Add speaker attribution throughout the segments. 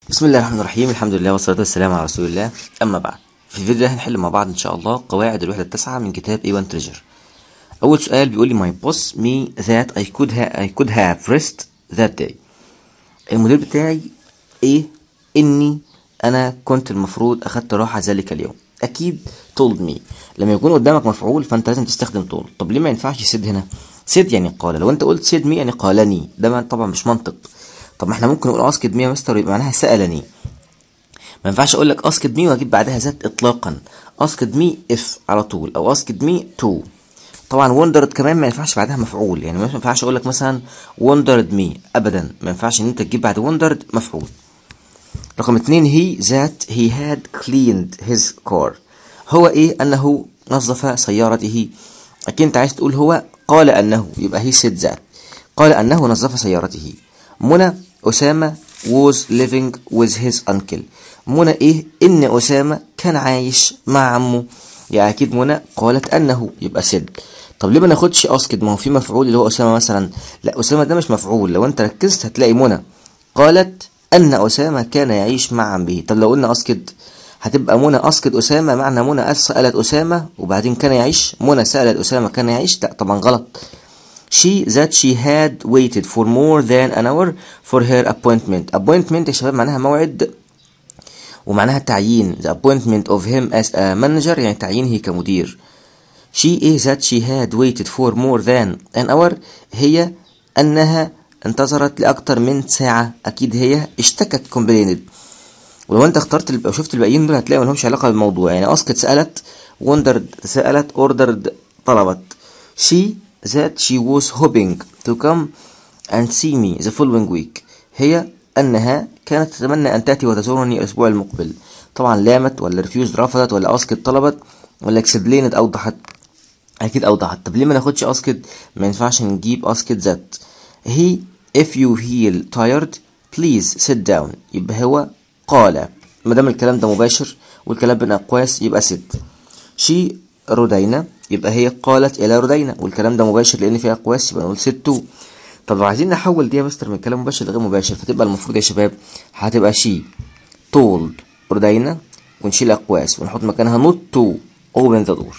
Speaker 1: بسم الله الرحمن الرحيم الحمد لله والصلاة والسلام على رسول الله أما بعد في الفيديو ده هنحل مع بعض إن شاء الله قواعد الوحدة التاسعة من كتاب A1 Treasure أول سؤال بيقول لي my boss me that I could ha I could have rest that day المدير بتاعي إيه إني أنا كنت المفروض أخدت راحة ذلك اليوم أكيد told me لما يكون قدامك مفعول فأنت لازم تستخدم told طب ليه ما ينفعش سيد هنا سيد يعني قال لو أنت قلت سيد مي يعني قالني ده طبعا مش منطق طب ما احنا ممكن نقول اسكد مي يا مستر يبقى معناها سألني ما ينفعش اقول لك اسكد مي واجيب بعدها ذات اطلاقا اسكد مي اف على طول او اسكد مي تو طبعا وندرد كمان ما ينفعش بعدها مفعول يعني ما ينفعش اقول لك مثلا وندرد مي ابدا ما ينفعش ان انت تجيب بعد وندرد مفعول رقم اتنين هي ذات هي هاد كليند هيز كار هو ايه انه نظف سيارته اكيد انت عايز تقول هو قال انه يبقى هي سيد ذات قال انه نظف سيارته منى أسامة was living with his uncle منى إيه إن أسامة كان عايش مع عمه يعني أكيد منى قالت أنه يبقى سد طب ليه ما ناخدش أسكت ما هو في مفعول اللي هو أسامة مثلا لا أسامة ده مش مفعول لو أنت ركزت هتلاقي منى قالت أن أسامة كان يعيش مع عمه طب لو قلنا أسكت هتبقى منى أسكت أسامة معنى منى سألت أسامة وبعدين كان يعيش منى سألت أسامة كان يعيش لا طبعا غلط she that she had waited for more than an hour for her appointment appointment يا شباب معناها موعد ومعناها تعيين the appointment of him as a manager يعني تعيينه كمدير she is that she had waited for more than an hour هي أنها انتظرت لأكثر من ساعة أكيد هي اشتكت complained ولو أنت اخترت أو شفت الباقيين دول هتلاقي ملهمش علاقة بالموضوع يعني أسكت سألت wondered سألت ordered طلبت she that she was hoping to come and see me the following week هي أنها كانت تتمنى أن تأتي وتزورني الأسبوع المقبل طبعا لامت ولا refused رفضت ولا أسكت طلبت ولا explained أوضحت أكيد أوضحت طب ليه ما ناخدش أسكت ما ينفعش نجيب أسكت ذات he if you feel tired please sit down يبقى هو قال ما دام الكلام ده مباشر والكلام بين أقواس يبقى sit she ردينا يبقى هي قالت إلى ردينا والكلام ده مباشر لأن فيه أقواس يبقى نقول ستو طب لو عايزين نحول دي يا مستر من كلام مباشر لغير مباشر فتبقى المفروض يا شباب هتبقى شي told ردينا ونشيل أقواس ونحط مكانها not to open the door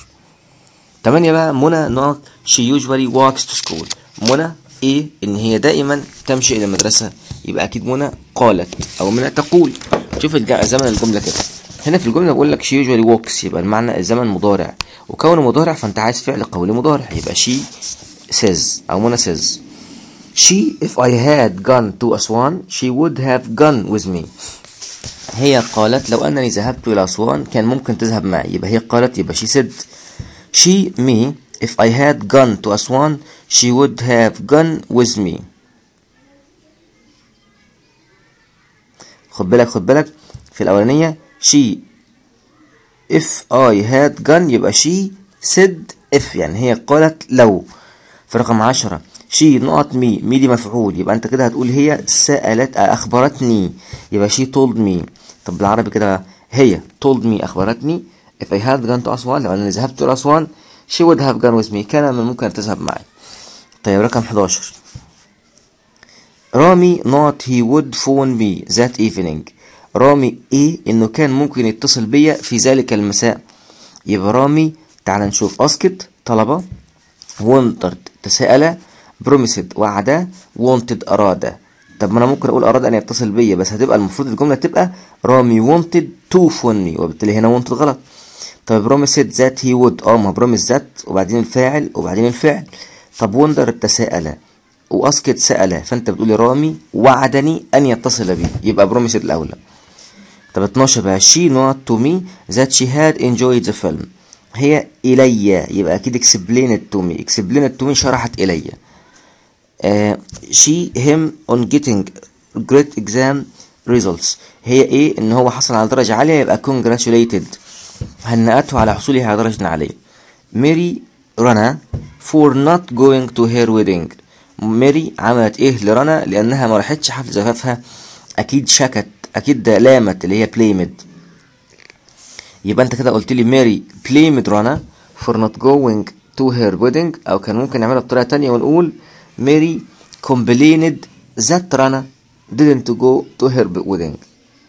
Speaker 1: تمانية بقى منى نوت she usually walks to school منى ايه ان هي دائما تمشي الى المدرسة يبقى اكيد منى قالت او منى تقول شوف زمن الجملة كده هنا في الجملة بقول لك she usually walks يبقى المعنى الزمن مضارع وكونه مضارع فانت عايز فعل قولي مضارع يبقى she says او منى says she if I had gone to أسوان she would have gone with me هي قالت لو أنني ذهبت إلى أسوان كان ممكن تذهب معي يبقى هي قالت يبقى she said she me if I had gone to أسوان she would have gone with me خد بالك خد بالك في الأولانية she if I had gone يبقى she said if يعني هي قالت لو في رقم عشرة she نقط me me دي مفعول يبقى انت كده هتقول هي سألت أخبرتني يبقى she told me طب بالعربي كده هي told me أخبرتني if I had gone to أسوان لو أنا ذهبت إلى أسوان she would have gone with me كان من ممكن أن تذهب معي طيب رقم 11 رامي not he would phone me that evening رامي ايه انه كان ممكن يتصل بيا في ذلك المساء يبقى رامي تعال نشوف اسكت طلبة wanted تساءل بروميسد وعد wanted اراد طب ما انا ممكن اقول اراد ان يتصل بيا بس هتبقى المفروض الجملة تبقى رامي wanted to phone me وبالتالي هنا wanted غلط طب بروميسد ذات هي would اه ما بروميس ذات وبعدين الفاعل وبعدين الفعل طب وندر تساءل واسكت سأل فانت بتقولي رامي وعدني ان يتصل بي يبقى بروميسد الاولى طب 12 بقى she not to me that she had enjoyed the film هي إلي يبقى أكيد explained to me explained to me شرحت إلي uh, she him on getting great exam results هي إيه إن هو حصل على درجة عالية يبقى congratulated هنأته على حصوله على درجة عالية ميري رنا for not going to her wedding ميري عملت إيه لرنا لأنها ما راحتش حفل زفافها أكيد شكت اكيد ده لامت اللي هي بلايمد يبقى انت كده قلت لي ماري بلايمد رانا for not going to her wedding او كان ممكن نعملها بطريقه تانية ونقول ماري complained that رانا didn't go to her wedding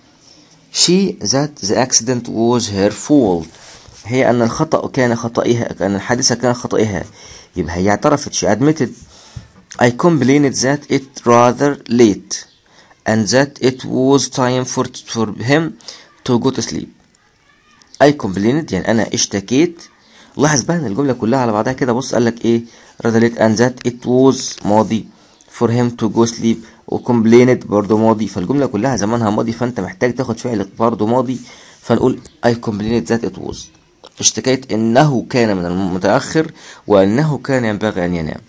Speaker 1: she that the accident was her fault هي أن الخطأ كان خطئها أن الحادثة كان خطئها يبقى هي اعترفت she admitted I complained that it rather late and that it was time for for him to go to sleep I complained يعني أنا اشتكيت لاحظ بقى ان الجملة كلها على بعضها كده بص قال لك ايه rather late and that it was ماضي for him to go sleep وcomplained برضه ماضي فالجملة كلها زمانها ماضي فانت محتاج تاخد فعل برضه ماضي فنقول I complained that it was اشتكيت انه كان من المتأخر وانه كان ينبغي ان ينام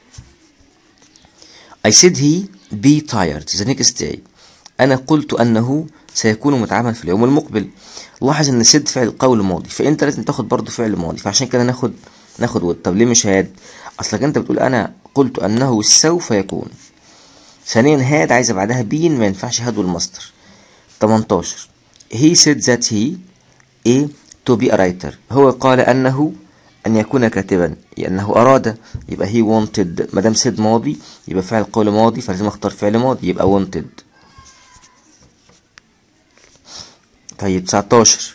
Speaker 1: I said he be tired the next day أنا قلت أنه سيكون متعبا في اليوم المقبل لاحظ إن said فعل قول ماضي فأنت لازم تاخد برضه فعل ماضي فعشان كده ناخد ناخد would طب ليه مش هاد أصلك أنت بتقول أنا قلت أنه سوف يكون ثانيا هاد عايزة بعدها بين ما ينفعش هاد والمصدر 18 he said that he a to be a writer هو قال أنه أن يكون كاتبا لأنه أراد يبقى he wanted مادام said ماضي يبقى فعل قول ماضي فلازم أختار فعل ماضي يبقى wanted طيب 19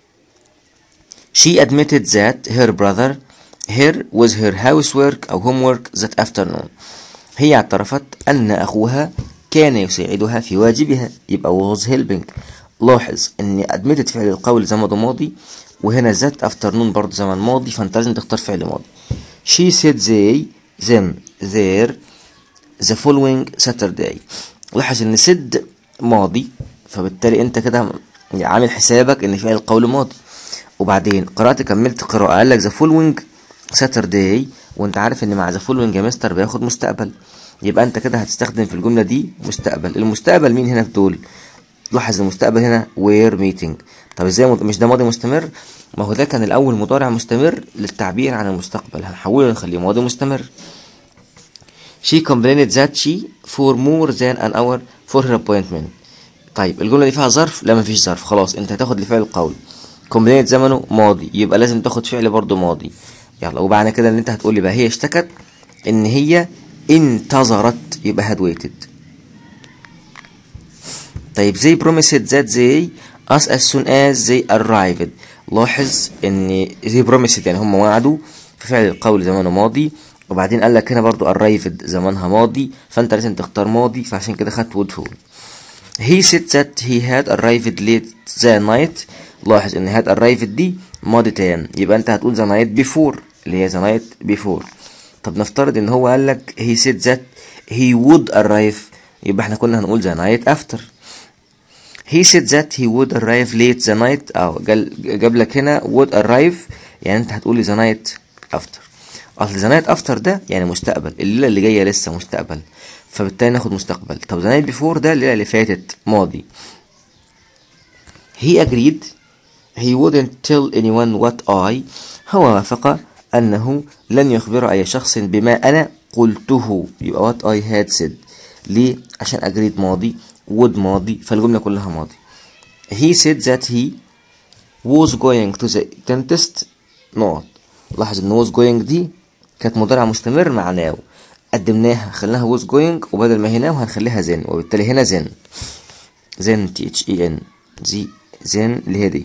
Speaker 1: She admitted that her brother her was her housework أو homework that afternoon هي اعترفت أن أخوها كان يساعدها في واجبها يبقى was helping لاحظ ان admitted فعل القول زمن ماضي وهنا ذات افترنون برضه زمن ماضي فانت لازم تختار فعل ماضي she said they them their the following Saturday لاحظ ان said ماضي فبالتالي انت كده عامل حسابك ان فعل القول ماضي وبعدين قرأت كملت قراءة قال لك the following Saturday وانت عارف ان مع the following يا مستر بياخد مستقبل يبقى انت كده هتستخدم في الجملة دي مستقبل المستقبل مين هنا في دول لاحظ المستقبل هنا were meeting طب ازاي مش ده ماضي مستمر ما هو ده كان الاول مضارع مستمر للتعبير عن المستقبل هنحوله نخليه ماضي مستمر she complained that she for more than an hour for her appointment طيب الجملة دي فيها ظرف لا مفيش ظرف خلاص انت هتاخد لفعل القول complained زمنه ماضي يبقى لازم تاخد فعل برضه ماضي يلا وبعد كده ان انت هتقول لي بقى هي اشتكت ان هي انتظرت يبقى had waited طيب they promised that they us as soon as they arrived لاحظ ان they promised يعني هم وعدوا في فعل القول زمانه ماضي وبعدين قال لك هنا برضو arrived زمانها ماضي فانت لازم تختار ماضي فعشان كده خدت would فول he said that he had arrived late the night لاحظ ان had arrived دي ماضي تام يبقى انت هتقول the night before اللي هي the night before طب نفترض ان هو قال لك he said that he would arrive يبقى احنا كنا هنقول the night after he said that he would arrive late the night اه جاب لك هنا would arrive يعني انت هتقولي the night after اصل the night after ده يعني مستقبل الليله اللي جايه لسه مستقبل فبالتالي ناخد مستقبل طب the night before ده الليله اللي فاتت ماضي he agreed he wouldn't tell anyone what I هو وافق أنه لن يخبر أي شخص بما أنا قلته يبقى what I had said ليه؟ عشان agreed ماضي would ماضي فالجملة كلها ماضي he said that he was going to the dentist not لاحظ ان was going دي كانت مضارع مستمر مع now قدمناها خليناها was going وبدل ما هنا هنخليها then وبالتالي هنا then then t h e n زي then اللي هي دي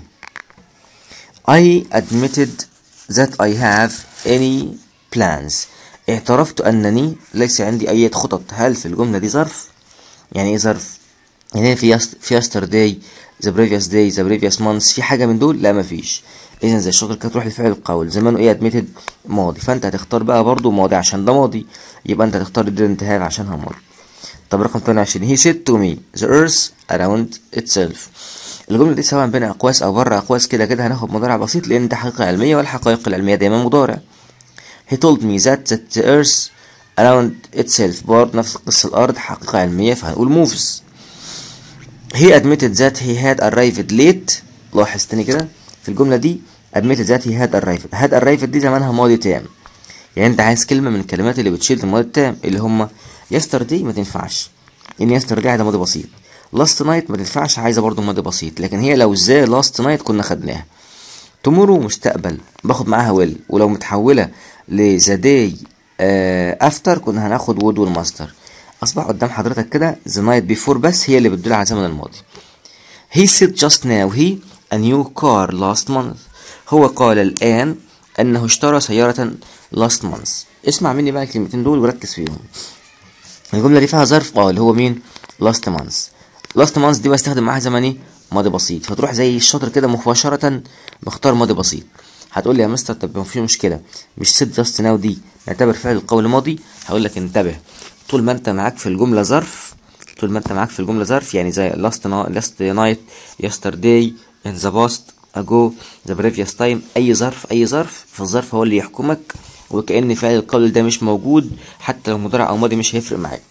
Speaker 1: I admitted that I have any plans اعترفت أنني ليس عندي أي خطط هل في الجملة دي ظرف؟ يعني إيه ظرف؟ يعني في يست... في yesterday the previous day the previous months في حاجة من دول؟ لا مفيش إذا زي الشغل كانت تروح لفعل القول زمانه إيه admitted ماضي فأنت هتختار بقى برضو ماضي عشان ده ماضي يبقى أنت هتختار didn't have عشانها ماضي طب رقم 22 he said to me the earth around itself الجملة دي سواء بين أقواس أو بره أقواس كده كده هناخد مضارع بسيط لأن ده حقيقة علمية والحقائق العلمية دايما مضارع he told me that, that the earth around itself برضه نفس قصة الأرض حقيقة علمية فهنقول moves he admitted that he had arrived late لاحظ تاني كده في الجملة دي admitted that he had arrived had arrived دي زمانها ماضي تام يعني انت عايز كلمة من الكلمات اللي بتشيل الماضي التام اللي هما yesterday ما تنفعش ان yesterday ده ماضي بسيط last night ما تنفعش عايزة برضو ماضي بسيط لكن هي لو ازاي last night كنا خدناها tomorrow مستقبل باخد معاها will ولو متحولة ل the day uh, after كنا هناخد would والماستر أصبح قدام حضرتك كده the night before بس هي اللي بتدل على زمن الماضي he said just now he a new car last month هو قال الآن أنه اشترى سيارة last month اسمع مني بقى الكلمتين دول وركز فيهم الجملة دي فيها ظرف اه اللي هو مين last month last month دي بستخدم معاها زمن ايه ماضي بسيط فتروح زي الشاطر كده مباشرة بختار ماضي بسيط هتقول لي يا مستر طب ما في مشكلة مش سيت جاست ناو دي نعتبر فعل القول ماضي هقول لك انتبه طول ما انت معاك في الجملة ظرف طول ما انت معاك في الجملة ظرف يعني زي last, last night yesterday in the past ago the previous time اي ظرف اي ظرف فالظرف هو اللي يحكمك وكأن فعل القول ده مش موجود حتى لو مضارع او ماضي مش هيفرق معاك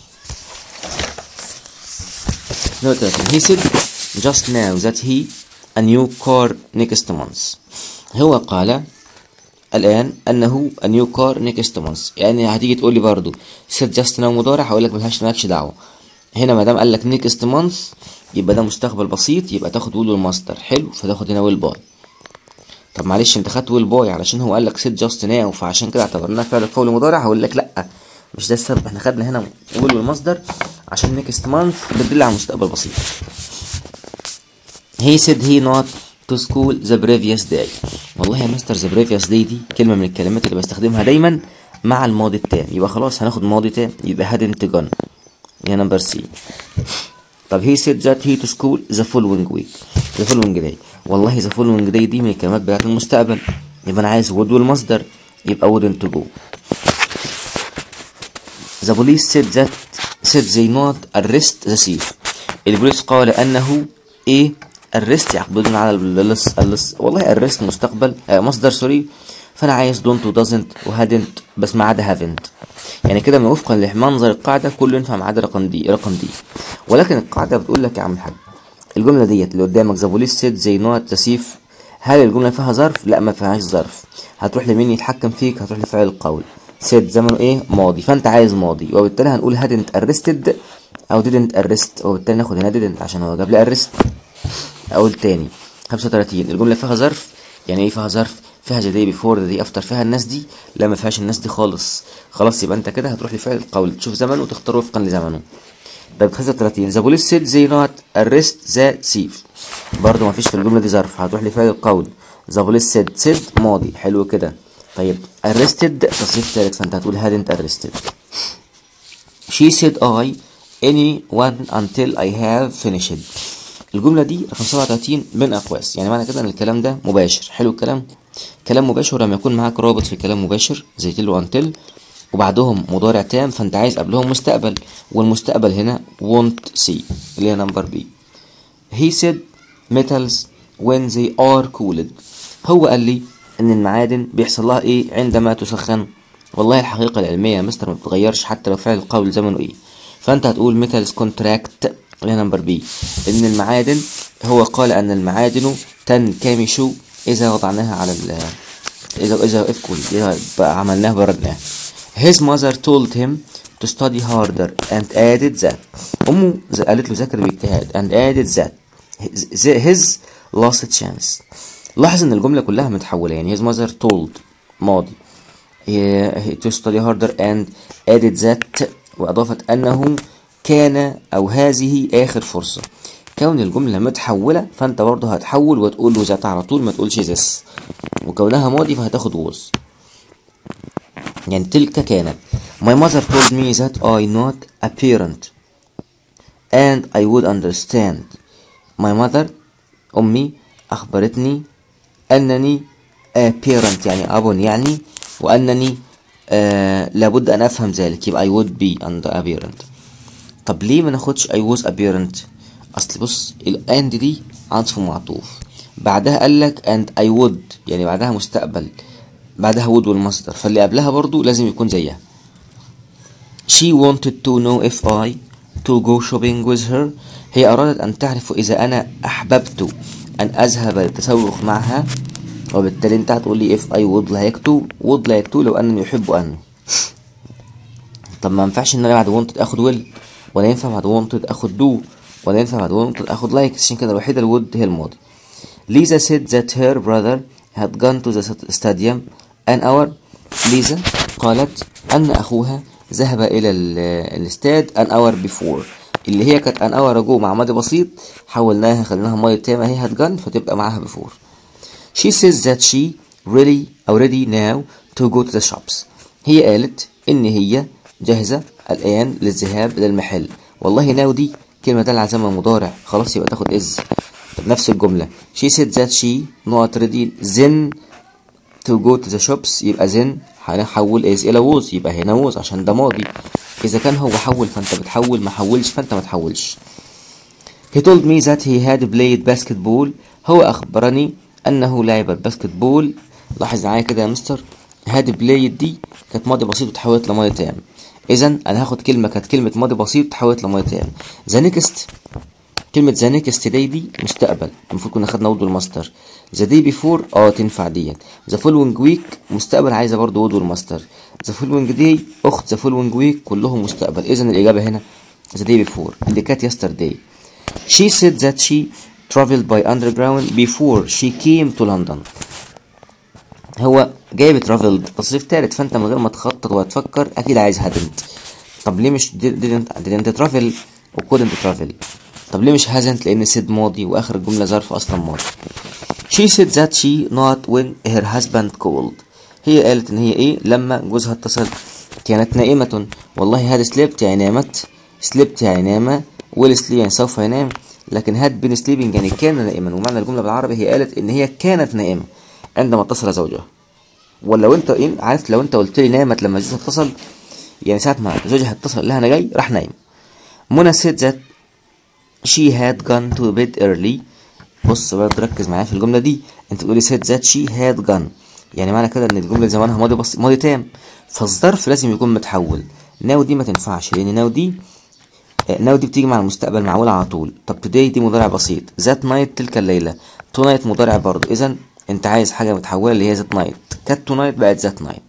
Speaker 1: he said just now that he a new car next month هو قال الآن أنه a new car next month يعني هتيجي تقول لي برضو said just now مضارع هقول لك ملهاش مالكش دعوة هنا ما دام قال لك next month يبقى ده مستقبل بسيط يبقى تاخد ويل والماستر حلو فتاخد هنا ويل باي طب معلش انت خدت ويل باي علشان هو قال لك سيت جاست ناو فعشان كده اعتبرناه فعل قول مضارع هقول لك لا مش ده السبب احنا خدنا هنا ويل والمصدر عشان نيكست مانث بتدل على مستقبل بسيط he said he not to school the previous day والله يا مستر the previous day دي كلمة من الكلمات اللي بستخدمها دايما مع الماضي التام يبقى خلاص هناخد ماضي تام يبقى hadn't gone يا نمبر سي طب he said that he to school the following week the following day والله the following day دي من الكلمات بتاعت المستقبل يبقى انا عايز would والمصدر يبقى wouldn't go the police said that said they not arrest the thief البوليس قال انه ايه arrest يعقدون على اللص اللص والله arrest مستقبل آه مصدر سوري فانا عايز don't و doesn't و hadn't بس ما عدا haven't يعني كده من وفقا لمنظر القاعدة كله ينفع ما عدا رقم دي رقم دي ولكن القاعدة بتقول لك يا عم الحاج الجملة ديت اللي قدامك ذا بوليس سيد زي نوع التسيف هل الجملة فيها ظرف؟ لا ما فيهاش ظرف هتروح لمين يتحكم فيك هتروح لفعل القول سيد زمنه ايه ماضي فانت عايز ماضي وبالتالي هنقول hadn't arrested او didn't arrest وبالتالي ناخد هنا didn't عشان هو جاب لي arrest اقول تاني 35 الجملة فيها ظرف يعني ايه فيها ظرف فيها the day before the day after فيها الناس دي لا ما فيهاش الناس دي خالص خلاص يبقى انت كده هتروح لفعل القول تشوف زمنه وتختار وفقا لزمنه طيب 35 the police said they not arrest the thief برضه ما فيش في الجملة دي ظرف هتروح لفعل القول the police said said ماضي حلو كده طيب arrested تصريف ثالث فانت هتقول hadn't arrested she said I anyone until I have finished الجملة دي رقم 37 من أقواس يعني معنى كده إن الكلام ده مباشر حلو الكلام كلام مباشر لما يكون معاك رابط في كلام مباشر زي تل وانتل وبعدهم مضارع تام فانت عايز قبلهم مستقبل والمستقبل هنا won't see اللي هي نمبر بي he said metals when they are cooled هو قال لي ان المعادن بيحصل لها ايه عندما تسخن والله الحقيقة العلمية يا مستر ما بتتغيرش حتى لو فعل القول زمنه ايه فانت هتقول metals contract اللي هي نمبر بي ان المعادن هو قال ان المعادن تنكمش اذا وضعناها على ال اذا اذا اف كول اذا عملناها بردناها his mother told him to study harder and added that امه قالت له ذاكر باجتهاد and added that his, his last chance لاحظ ان الجمله كلها متحوله يعني his mother told ماضي to study harder and added that واضافت انه كان او هذه اخر فرصه كون الجملة متحولة فانت برضه هتحول وتقول له ذات على طول ما تقولش this وكونها ماضي فهتاخد was يعني تلك كانت my mother told me that I not a parent and I would understand my mother أمي أخبرتني أنني a parent يعني أب يعني وأنني آه لابد أن أفهم ذلك يبقى I would be under a parent طب ليه ما ناخدش I was a parent اصل بص الاند دي عطف معطوف بعدها قال لك and I would يعني بعدها مستقبل بعدها would والمصدر فاللي قبلها برضو لازم يكون زيها she wanted to know if I to go shopping with her هي أرادت أن تعرف إذا أنا أحببت أن أذهب للتسوق معها وبالتالي أنت هتقول لي if I would like to would like to لو أنني يحب أن طب ما ينفعش إن أنا بعد wanted آخد will ولا ينفع بعد wanted آخد do ولا ينفع بعد wanted آخد like عشان كده الوحيدة اللي would هي الماضي Lisa said that her brother had gone to the stadium an hour ليزا قالت أن أخوها ذهب إلى الاستاد an hour before اللي هي كانت ان اور اجو مع ماضي بسيط حولناها خليناها ماضي تام اهي هاد جان فتبقى معاها بفور she says that she really or ready now to go to the shops هي قالت ان هي جاهزة الان للذهاب للمحل والله now دي كلمة دالة على زمن مضارع خلاص يبقى تاخد از طب نفس الجملة she said that she not ready then to go to the shops يبقى then هنحول is إلى was يبقى هنا was عشان ده ماضي إذا كان هو حول فأنت بتحول ما حولش فأنت ما تحولش He told me that he had played basketball هو أخبرني أنه لعب الباسكتبول لاحظ معايا كده يا مستر had played دي كانت ماضي بسيط وتحولت لماضي تام إذا أنا هاخد كلمة كانت كلمة ماضي بسيط تحولت لماضي تام the next كلمة ذا نيكست داي دي مستقبل المفروض كنا خدنا وود والماستر ذا داي بيفور اه تنفع ديت ذا فولوينج ويك مستقبل عايزة برضه وود والماستر ذا فولوينج داي أخت ذا فولوينج ويك كلهم مستقبل إذا الإجابة هنا ذا داي بيفور اللي كانت يسترداي She said that she traveled by underground before she came to London هو جايب traveled تصريف تالت فانت من غير ما تخطط وتفكر اكيد عايز hadn't طب ليه مش didn't didn't travel و couldn't travel طب ليه مش hasn't لان said ماضي واخر الجمله ظرف اصلا ماضي she said that she not when her husband called هي قالت ان هي ايه لما جوزها اتصل كانت نائمة والله هاد slept يعني نامت slept يعني نام will sleep يعني سوف ينام لكن هاد been sleeping يعني كان نائما ومعنى الجملة بالعربي هي قالت ان هي كانت نائمة عندما اتصل زوجها ولو انت ايه عارف لو انت قلت لي نامت لما جوزها اتصل يعني ساعة ما زوجها اتصل لها انا جاي راح نايم منى said that she had gone to bed early بص بقى تركز معايا في الجملة دي انت بتقولي said that she had gone يعني معنى كده ان الجملة زمانها ماضي بس ماضي تام فالظرف لازم يكون متحول ناو دي ما تنفعش لان ناو دي ناو دي بتيجي مع المستقبل معمولة على طول طب today دي مضارع بسيط ذات نايت تلك الليلة تو نايت مضارع برضه اذا انت عايز حاجة متحولة اللي هي ذات نايت كانت تو نايت بقت ذات نايت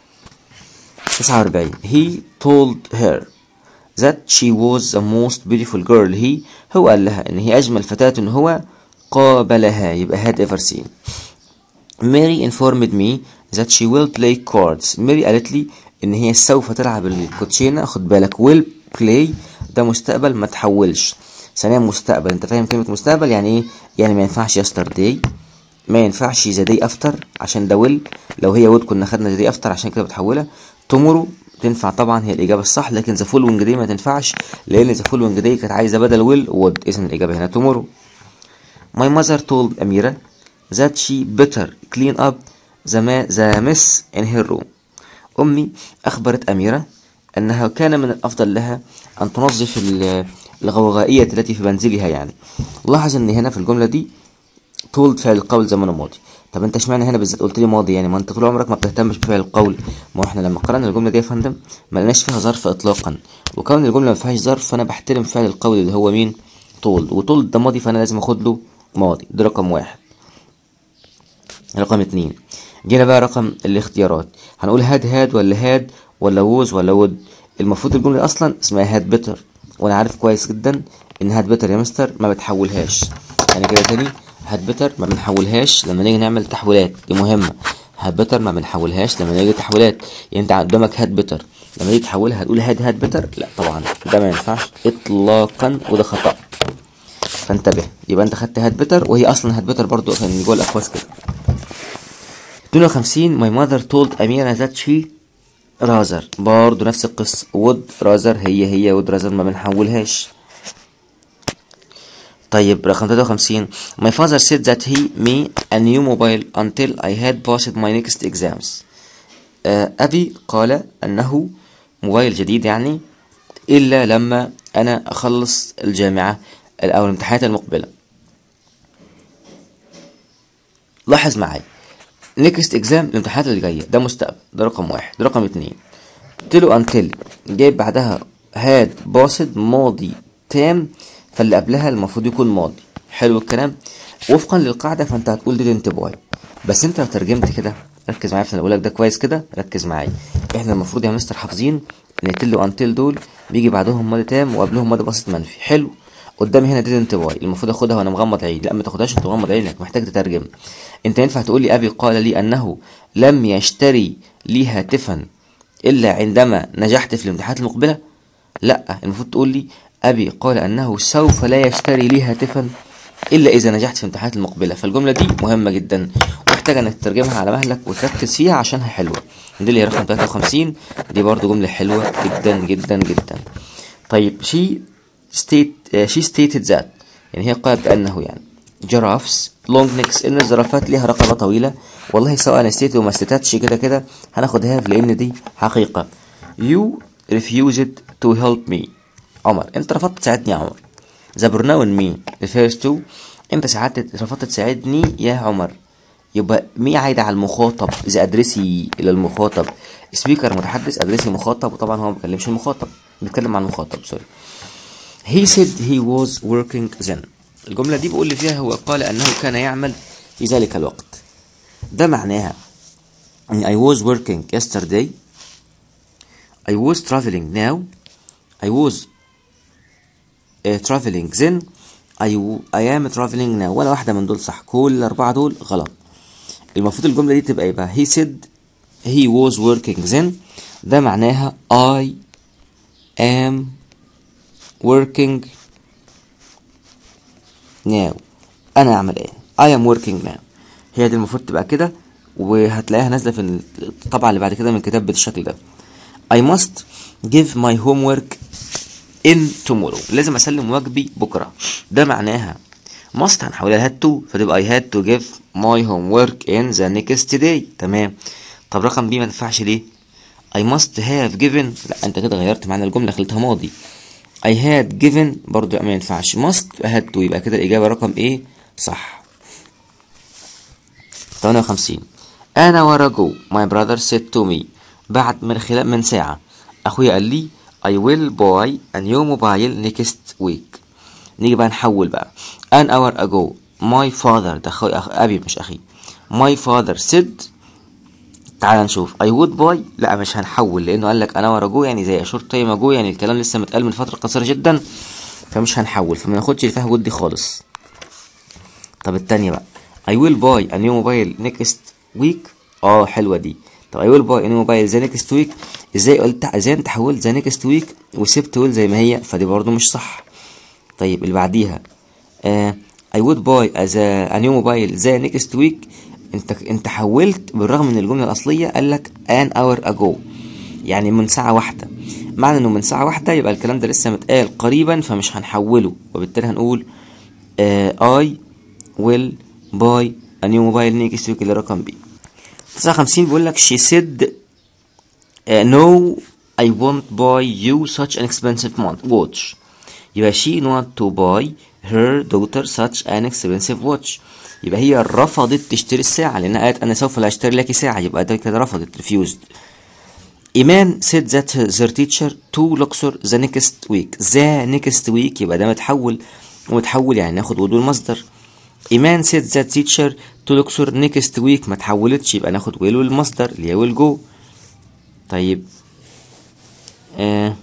Speaker 1: 49 he told her that she was the most beautiful girl he هو قال لها ان هي اجمل فتاة ان هو قابلها يبقى had ever seen Mary informed me that she will play cards ماري قالت لي ان هي سوف تلعب الكوتشينة خد بالك will play ده مستقبل ما تحولش ثانيا مستقبل انت فاهم كلمة مستقبل يعني ايه يعني ما ينفعش yesterday ما ينفعش ذا داي افتر عشان ده ويل لو هي وود كنا خدنا ذا داي افتر عشان كده بتحولها تومورو تنفع طبعا هي الاجابه الصح لكن ذا فولوينج داي ما تنفعش لان ذا فولوينج داي كانت عايزه بدل ويل وود اذا الاجابه هنا تومورو My mother told Amira that she better clean up the, ma- the mess in her room. أمي أخبرت أميرة أنها كان من الأفضل لها أن تنظف ال- الغوغائية التي في منزلها يعني. لاحظ أن هنا في الجملة دي told فعل القول زمانه ماضي. طب أنت اشمعنى هنا بالذات قلت لي ماضي يعني ما أنت طول عمرك ما بتهتمش بفعل القول. ما هو إحنا لما قرأنا الجملة دي يا فندم ما لقيناش فيها ظرف إطلاقا. وكون الجملة ما فيهاش ظرف فأنا بحترم فعل القول اللي هو مين؟ told وtold ده ماضي فأنا لازم أخد له ماضي ده رقم واحد. رقم اتنين جينا بقى رقم الاختيارات هنقول هاد هاد ولا هاد ولا ووز ولا ود المفروض الجملة أصلا اسمها هاد بيتر وأنا عارف كويس جدا إن هاد بيتر يا مستر ما بتحولهاش يعني كده تاني هاد بيتر ما بنحولهاش لما نيجي نعمل تحويلات دي مهمة هاد بيتر ما بنحولهاش لما نيجي تحويلات يعني أنت قدامك هاد بيتر لما تيجي تحولها هتقول هاد هاد بيتر لا طبعا ده ما ينفعش إطلاقا وده خطأ فانتبه يبقى انت خدت هات بيتر وهي اصلا هات بيتر برضو كان جوه الاقواس كده 52 my mother told أميرة that she rather برضو نفس القصة would rather هي هي would rather ما بنحولهاش طيب رقم 53 my father said that he me a new mobile until I had passed my next exams آه أبي قال أنه موبايل جديد يعني إلا لما أنا أخلص الجامعة أو الامتحانات المقبلة لاحظ معايا نيكست اكزام الامتحانات اللي جايه ده مستقبل ده رقم واحد ده رقم اتنين تلو انتل جايب بعدها هاد باسد ماضي تام فاللي قبلها المفروض يكون ماضي حلو الكلام وفقا للقاعده فانت هتقول دي انتباهي بس انت لو ترجمت كده ركز معايا في اللي بقولك ده كويس كده ركز معايا احنا المفروض يا مستر حافظين ان تلو انتل دول بيجي بعدهم ماضي تام وقبلهم ماضي بسيط منفي حلو قدامي هنا دي انطباعي المفروض اخدها وانا مغمض عيني لا ما تاخدهاش انت مغمض عينك محتاج تترجم انت ينفع تقول لي ابي قال لي انه لم يشتري لي هاتفا الا عندما نجحت في الامتحانات المقبله لا المفروض تقول لي أبي قال أنه سوف لا يشتري لي هاتفا إلا إذا نجحت في امتحانات المقبلة فالجملة دي مهمة جدا محتاج إنك تترجمها على مهلك وتركز فيها عشانها حلوة دي اللي هي رقم 53 دي برضو جملة حلوة جدا جدا جدا طيب she state uh, she stated that يعني هي قالت بأنه يعني giraffes long necks إن الزرافات ليها رقبة طويلة والله سواء أنا ستيت وما استيتاتش كده كده هناخد هاف لأن دي حقيقة you refused to help me عمر أنت رفضت تساعدني يا عمر the pronoun me refers to أنت ساعدت رفضت تساعدني يا عمر يبقى مي عايدة على المخاطب إذا أدرسي إلى المخاطب سبيكر متحدث أدرسي مخاطب وطبعا هو ما بيكلمش المخاطب بيتكلم عن المخاطب سوري he said he was working then الجملة دي بقول لي فيها هو قال أنه كان يعمل في ذلك الوقت ده معناها أن I was working yesterday I was traveling now I was uh, traveling then I, w- I am traveling now ولا واحدة من دول صح كل الأربعة دول غلط المفروض الجملة دي تبقى يبقى he said he was working then ده معناها I am working now أنا أعمل إيه I am working now هي دي المفروض تبقى كده وهتلاقيها نازلة في الطبعة اللي بعد كده من الكتاب بالشكل ده I must give my homework in tomorrow لازم أسلم واجبي بكرة ده معناها must هنحولها had to فتبقى I had to give my homework in the next day تمام طب رقم بي ما تنفعش ليه I must have given لا انت كده غيرت معنى الجملة خليتها ماضي I had given برضو ما ينفعش must had to يبقى كده الإجابة رقم ايه صح 58 an hour ago my brother said to me بعد من خلال من ساعة أخويا قال لي I will buy a new mobile next week نيجي بقى نحول بقى an hour ago my father ده أخوي أخ... أبي مش أخي my father said تعال نشوف I would buy لا مش هنحول لأنه قال لك an hour ago يعني زي short time ago يعني الكلام لسه متقال من فترة قصيرة جدا فمش هنحول فما ناخدش اللي فيها would دي خالص طب التانية بقى I will buy a new mobile next week اه حلوة دي طب I will buy a new mobile the next week ازاي قلت ازاي انت حولت the next week وسبت will زي ما هي فدي برضو مش صح طيب اللي بعديها آه I would buy as a, a new mobile the next week انت انت حولت بالرغم من الجملة الأصلية قال لك an hour ago يعني من ساعة واحدة معنى انه من ساعة واحدة يبقى الكلام ده لسه متقال قريبا فمش هنحوله وبالتالي هنقول آه I will buy a new mobile next week اللي رقم بي 59 بيقول لك she said uh, no I won't buy you such an expensive mon- watch يبقى she not to buy her daughter such an expensive watch يبقى هي رفضت تشتري الساعة لأنها قالت أنا سوف لا أشتري لك ساعة يبقى ده كده رفضت refused إيمان said that their teacher to Luxor the next week the next week يبقى ده متحول ومتحول يعني ناخد ودول المصدر إيمان said that teacher to Luxor next week ما تحولتش يبقى ناخد will والمصدر اللي هي will go طيب آه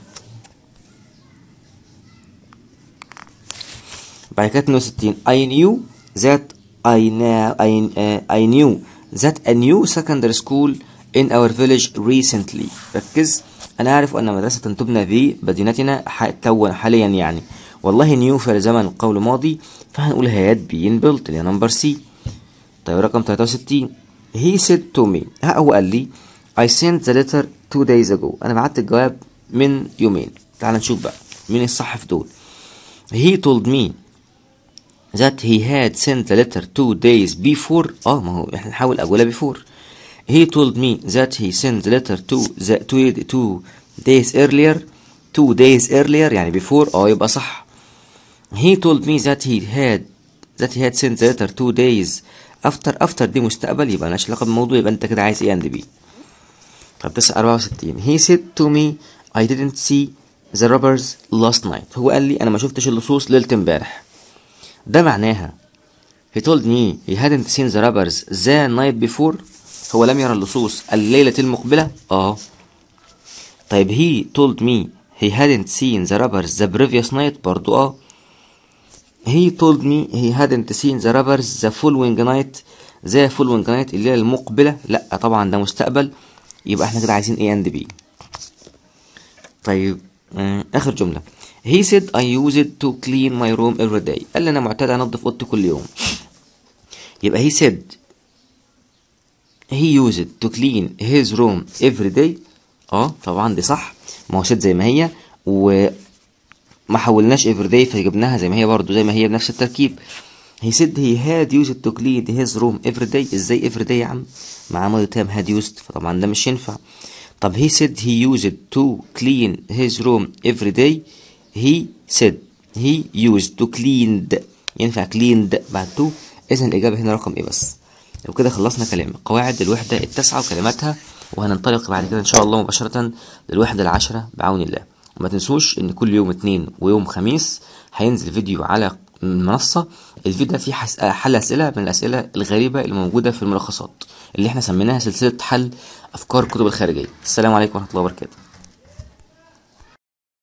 Speaker 1: بعد كده 62 I knew that I, now, I, uh, I knew that a new secondary school in our village recently ركز أنا أعرف أن مدرسة تبنى في مدينتنا ح- توا حاليا يعني والله نيو في زمن القول ماضي فهنقول هيات بين بيلت اللي هي نمبر سي طيب رقم 63 he said to me ها هو قال لي I sent the letter two days ago أنا بعت الجواب من يومين تعال نشوف بقى مين الصح في دول he told me that he had sent the letter two days before اه ما هو احنا نحاول اقولها before he told me that he sent the letter two the two, two days earlier two days earlier يعني before اه يبقى صح he told me that he had that he had sent the letter two days after after دي مستقبل يبقى مالهاش علاقة بالموضوع يبقى انت كده عايز ايه عند بي طب 64 he said to me I didn't see the robbers last night هو قال لي انا ما شفتش اللصوص ليلة امبارح ده معناها he told me he hadn't seen the robbers the night before هو لم يرى اللصوص الليلة المقبلة اه طيب he told me he hadn't seen the robbers the previous night برضو اه he told me he hadn't seen the robbers the following night the following night الليلة المقبلة لا طبعا ده مستقبل يبقى احنا كده عايزين A and B طيب آه، آخر جملة he said I use it to clean my room every day قال لي انا معتاد انضف اوضتي كل يوم يبقى he said he used it to clean his room every day اه طبعا دي صح ما هو said زي ما هي و ما حولناش every day فجبناها زي ما هي برضو زي ما هي بنفس التركيب he said he had used to clean his room every day ازاي every day يا عم مع ماضي تام had used فطبعا ده مش ينفع طب he said he used to clean his room every day he said he used to cleaned ينفع cleaned بعد to اذا الاجابه هنا رقم ايه بس وكده خلصنا كلام قواعد الوحده التاسعه وكلماتها وهننطلق بعد كده ان شاء الله مباشره للوحده العاشره بعون الله وما تنسوش ان كل يوم اثنين ويوم خميس هينزل فيديو على المنصه الفيديو ده فيه حس... حل اسئله من الاسئله الغريبه اللي موجوده في الملخصات اللي احنا سميناها سلسله حل افكار الكتب الخارجيه السلام عليكم ورحمه الله وبركاته